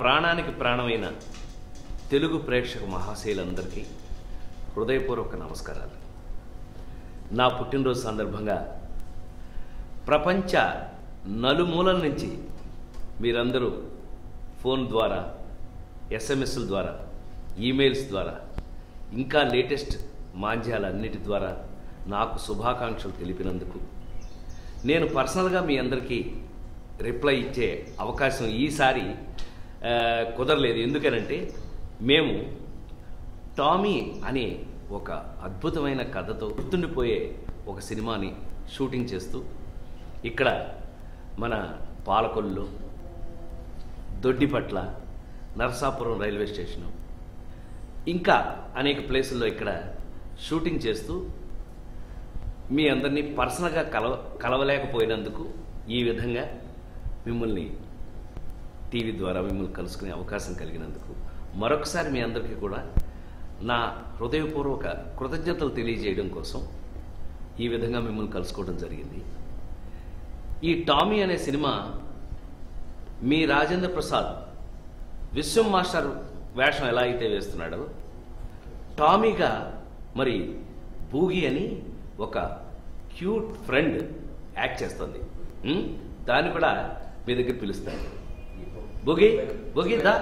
ప్రాణానికి ప్రాణమైన తెలుగు ప్రేక్షక మహాశయులందరికీ హృదయపూర్వక నమస్కారాలు నా పుట్టినరోజు సందర్భంగా ప్రపంచ నలుమూలల నుంచి మీరందరూ ఫోన్ ద్వారా ఎస్ఎంఎస్ల ద్వారా ఈమెయిల్స్ ద్వారా ఇంకా లేటెస్ట్ మాధ్యాలన్నిటి ద్వారా నాకు శుభాకాంక్షలు తెలిపినందుకు నేను పర్సనల్గా మీ అందరికీ రిప్లై ఇచ్చే అవకాశం ఈసారి ఆ, కుదరలేదు ఎందుకనంటే మేము టామీ అనే ఒక అద్భుతమైన కథతో గుర్తుండిపోయే ఒక సినిమాని షూటింగ్ చేస్తూ ఇక్కడ మన పాలకొల్లు దొడ్డిపట్ల నరసాపురం రైల్వే స్టేషను ఇంకా అనేక ప్లేసుల్లో ఇక్కడ షూటింగ్ చేస్తూ మీ అందరినీ పర్సనల్గా కలవ కలవలేకపోయినందుకు ఈ విధంగా మిమ్మల్ని టీవీ ద్వారా మిమ్మల్ని కలుసుకునే అవకాశం కలిగినందుకు మరొకసారి మీ అందరికీ కూడా నా హృదయపూర్వక కృతజ్ఞతలు తెలియజేయడం కోసం ఈ విధంగా మిమ్మల్ని కలుసుకోవడం జరిగింది ఈ టామీ అనే సినిమా మీ రాజేంద్ర ప్రసాద్ విశ్వం మాస్టర్ వేషం ఎలా అయితే వేస్తున్నాడో టామీగా మరి బూగి అని ఒక క్యూట్ ఫ్రెండ్ యాక్ట్ చేస్తుంది ఉం? దాన్ని కూడా మీ దగ్గర పిలుస్తాను బుగి బుగి దా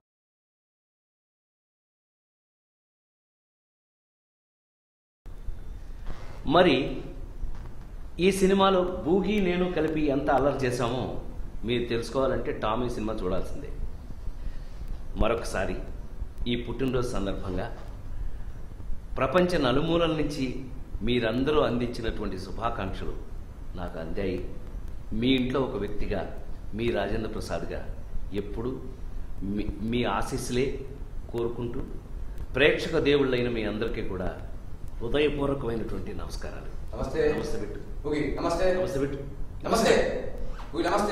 మరి ఈ సినిమాలో బూగి నేను కలిపి ఎంత అల్లరి చేశామో మీరు తెలుసుకోవాలంటే టామీ సినిమా చూడాల్సిందే మరొకసారి ఈ పుట్టినరోజు సందర్భంగా ప్రపంచ నలుమూలల నుంచి మీరందరూ అందించినటువంటి శుభాకాంక్షలు నాకు అందాయి మీ ఇంట్లో ఒక వ్యక్తిగా మీ రాజేంద్ర ప్రసాద్గా ఎప్పుడు మీ మీ ఆశీస్సులే కోరుకుంటూ ప్రేక్షక దేవుళ్ళైన మీ అందరికీ కూడా హృదయపూర్వకమైనటువంటి నమస్కారాలు నమస్తే నమస్తే బిట్టు ఓకే నమస్తే నమస్తే బిట్టు నమస్తే ఓకే నమస్తే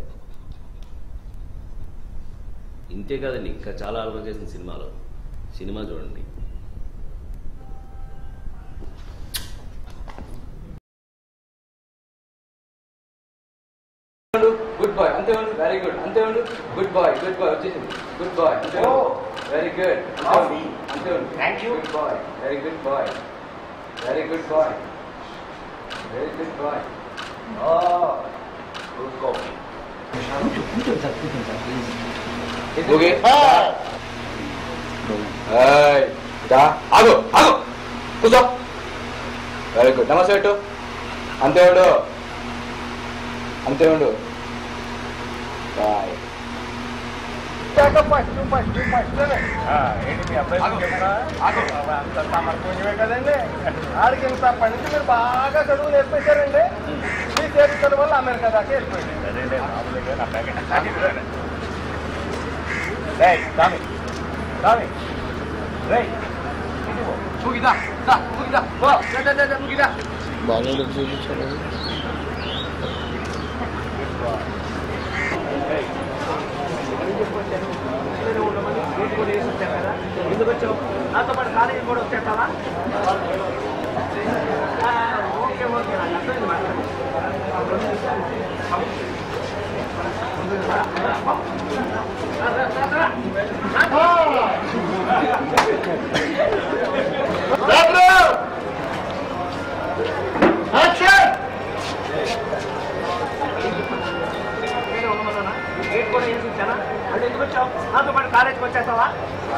ఇంతే కాదండి ఇంకా చాలా అలవాటు చేసిన సినిమాలో సినిమా చూడండి గుడ్ బాయ్ అంతే ఉండు వెరీ గుడ్ అంతే ఉండు గుడ్ బాయ్ గుడ్ బాయ్ వచ్చేసింది గుడ్ బాయ్ అంతే Oh. Very good Coffee. అంతే ఉండు Thank you. Good boy very good boy very good boy very good boy good coffee okay hi దా ఆగు ఆగు కూర్చో వెరీ గుడ్ నమస్తే పెట్టు అంతే ఉండు అంతే ఉండు బాయ్ ఫస్ట్ ఫస్ట్ ఫస్ట్ ఏంటి మీ అబ్బాయి చెప్తా అంత సమర్పించమే కదండి ఆడికి ఇంత పనికి మీరు బాగా చదువు నేర్పించారండి మీ చేతి చదువు వల్ల అమెరికా దాకా వెళ్ళిపోయింది రేయ్ స్వామి స్వామి రేయ్ ముగిదా దా ముగిదా బా దా దా దా ముగిదా ఎందుకు వచ్చావు నాతో పాటు కాలేజీ కూడా వచ్చేస్తావా ఓకే ఓకే నాకు అర్థమైంది మాట్లాడు గేట్ కూడా వేసి ఇచ్చానా అంటే ఎందుకు వచ్చావు నాతో పాటు కాలేజీకి వచ్చేస్తావా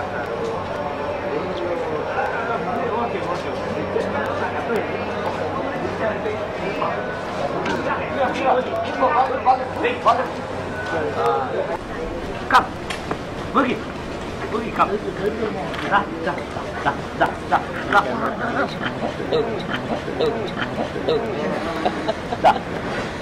ఓకే ఓకే కమ్ బుగి బుగి కమ్ దా దా దా దా దా దా దా